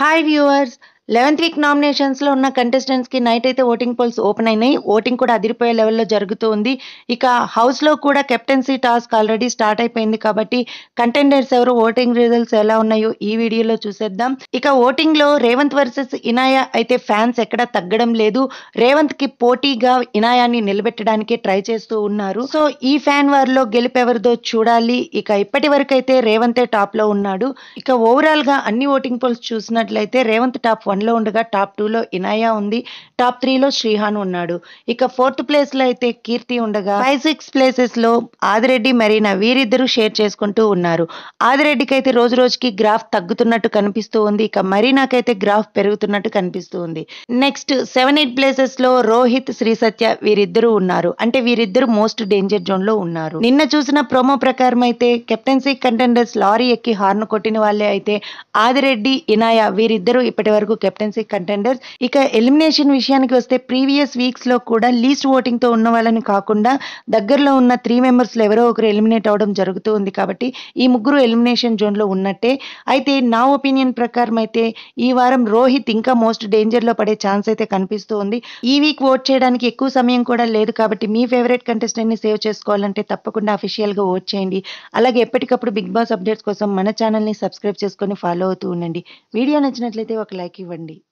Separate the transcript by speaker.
Speaker 1: hi viewers eleventh week నామినేషన్స్లో ఉన్న కంటెస్టెంట్స్కి నైట్ అయితే ఓటింగ్ పోల్స్ ఓపెన్ అయినాయి ఓటింగ్ కూడా అదిరిపోయే లెవెల్లో జరుగుతూ ఉంది ఇక హౌస్లో కూడా కెప్టెన్సీ టాస్క్ ఆల్రెడీ స్టార్ట్ అయిపోయింది కాబట్టి కంటెండర్స్ ఎవరు ఓటింగ్ రిజల్ట్స్ ఎలా ఉన్నాయో ఈ వీడియోలో చూసేద్దాం ఇక ఓటింగ్లో రేవంత్ వర్సెస్ ఇనాయా అయితే ఫ్యాన్స్ ఎక్కడ తగ్గడం లేదు రేవంత్కి పోటీగా ఇనాయాన్ని నిలబెట్టడానికి ట్రై చేస్తూ ఉన్నారు సో ఈ ఫ్యాన్ వార్లో గెలిపెవరిదో చూడాలి ఇక ఇప్పటి వరకు అయితే రేవంతే టాప్లో ఉన్నాడు ఇక ఓవరాల్గా అన్ని ఓటింగ్ పోల్స్ చూసినట్లయితే రేవంత్ టాప్ వన్లో ఉండగా టాప్ టూలో ఇనాయా ఉంది టాప్ త్రీలో శ్రీహాన్ ఉన్నాడు ఇక ఫోర్త్ ప్లేస్లో అయితే కీర్తి ఉండగా ఫైవ్ సిక్స్ ప్లేసెస్లో ఆదిరెడ్డి మరీనా వీరిద్దరూ షేర్ చేసుకుంటూ ఉన్నారు ఆదిరెడ్డికి అయితే రోజు రోజుకి గ్రాఫ్ తగ్గుతున్నట్టు కనిపిస్తూ ఉంది ఇక మరీనాకైతే గ్రాఫ్ పెరుగుతున్నట్టు కనిపిస్తూ ఉంది నెక్స్ట్ సెవెన్ ఎయిట్ ప్లేసెస్లో రోహిత్ శ్రీ సత్య వీరిద్దరూ ఉన్నారు అంటే వీరిద్దరు మోస్ట్ డేంజర్ జోన్లో ఉన్నారు నిన్న చూసిన ప్రోమో ప్రకారం అయితే కెప్టెన్సీ కంటెండర్స్ లారీ ఎక్కి హార్న్ కొట్టిన వాళ్ళే అయితే ఆదిరెడ్డి ఇనాయా వీరిద్దరూ ఇప్పటి వరకు కెప్టెన్సీ కంటెండర్స్ ఇక ఎలిమినేషన్ విషయానికి వస్తే ప్రీవియస్ వీక్స్ లో కూడా లీస్ట్ ఓటింగ్ తో ఉన్న వాళ్ళని కాకుండా దగ్గరలో ఉన్న త్రీ మెంబర్స్ లో ఎవరో ఒకరు ఎలిమినేట్ అవడం జరుగుతూ ఉంది కాబట్టి ఈ ముగ్గురు ఎలిమినేషన్ జోన్ లో ఉన్నట్టే అయితే నా ఒపీనియన్ ప్రకారం అయితే ఈ వారం రోహిత్ ఇంకా మోస్ట్ డేంజర్ లో పడే ఛాన్స్ అయితే కనిపిస్తూ ఉంది ఈ వీక్ ఓట్ చేయడానికి ఎక్కువ సమయం కూడా లేదు కాబట్టి మీ ఫేవరెట్ కంటెస్టెంట్ ని సేవ్ చేసుకోవాలంటే తప్పకుండా అఫీషియల్ గా ఓట్ చేయండి అలాగే ఎప్పటికప్పుడు బిగ్ బాస్ అప్డేట్స్ కోసం మన ఛానల్ ని సబ్స్క్రైబ్ చేసుకొని ఫాలో అవుతూ ఉండండి వీడియో నచ్చినట్లయితే ఒక లైక్ ఇవ్వండి